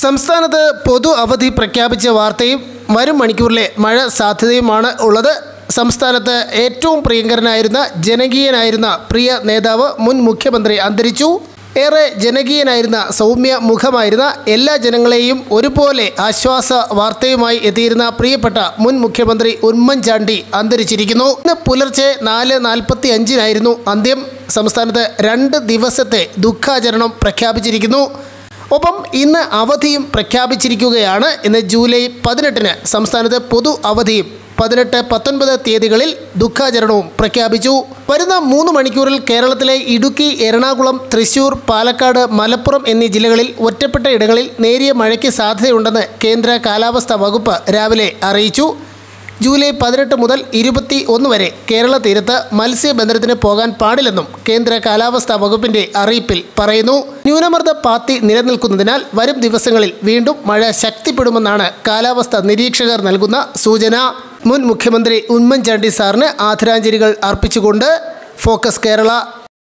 സംസ്ഥാനത്ത് പൊതു അവധി പ്രഖ്യാപിച്ച വാർത്തയും വരും മണിക്കൂറിലെ മഴ സാധ്യതയുമാണ് ഉള്ളത് സംസ്ഥാനത്ത് ഏറ്റവും പ്രിയങ്കരനായിരുന്ന ജനകീയനായിരുന്ന പ്രിയ നേതാവ് മുൻ മുഖ്യമന്ത്രി അന്തരിച്ചു ഏറെ ജനകീയനായിരുന്ന സൗമ്യ മുഖമായിരുന്ന എല്ലാ ജനങ്ങളെയും ഒരുപോലെ ആശ്വാസ വാർത്തയുമായി എത്തിയിരുന്ന പ്രിയപ്പെട്ട മുൻ മുഖ്യമന്ത്രി ഉമ്മൻചാണ്ടി അന്തരിച്ചിരിക്കുന്നു ഇന്ന് പുലർച്ചെ നാല് നാൽപ്പത്തി അഞ്ചിനായിരുന്നു അന്ത്യം സംസ്ഥാനത്ത് രണ്ട് ദിവസത്തെ ദുഃഖാചരണം പ്രഖ്യാപിച്ചിരിക്കുന്നു ഒപ്പം ഇന്ന് അവധിയും പ്രഖ്യാപിച്ചിരിക്കുകയാണ് ഇന്ന് ജൂലൈ പതിനെട്ടിന് സംസ്ഥാനത്ത് പൊതു അവധിയും പതിനെട്ട് പത്തൊൻപത് തീയതികളിൽ ദുഃഖാചരണവും പ്രഖ്യാപിച്ചു വരുന്ന മൂന്ന് മണിക്കൂറിൽ കേരളത്തിലെ ഇടുക്കി എറണാകുളം തൃശൂർ പാലക്കാട് മലപ്പുറം എന്നീ ജില്ലകളിൽ ഒറ്റപ്പെട്ട ഇടങ്ങളിൽ നേരിയ മഴയ്ക്ക് സാധ്യതയുണ്ടെന്ന് കേന്ദ്ര കാലാവസ്ഥാ വകുപ്പ് രാവിലെ അറിയിച്ചു ജൂലൈ പതിനെട്ട് മുതൽ ഇരുപത്തി ഒന്ന് വരെ കേരള തീരത്ത് മത്സ്യബന്ധനത്തിന് പോകാൻ പാടില്ലെന്നും കേന്ദ്ര കാലാവസ്ഥാ വകുപ്പിന്റെ അറിയിപ്പിൽ പറയുന്നു ന്യൂനമർദ്ദ പാത്തി നിലനിൽക്കുന്നതിനാൽ വരും ദിവസങ്ങളിൽ വീണ്ടും മഴ ശക്തിപ്പെടുമെന്നാണ് കാലാവസ്ഥാ നിരീക്ഷകർ നൽകുന്ന സൂചന മുൻ മുഖ്യമന്ത്രി ഉമ്മൻചാണ്ടി സാറിന് ആദരാഞ്ജലികൾ അർപ്പിച്ചുകൊണ്ട് ഫോക്കസ് കേരള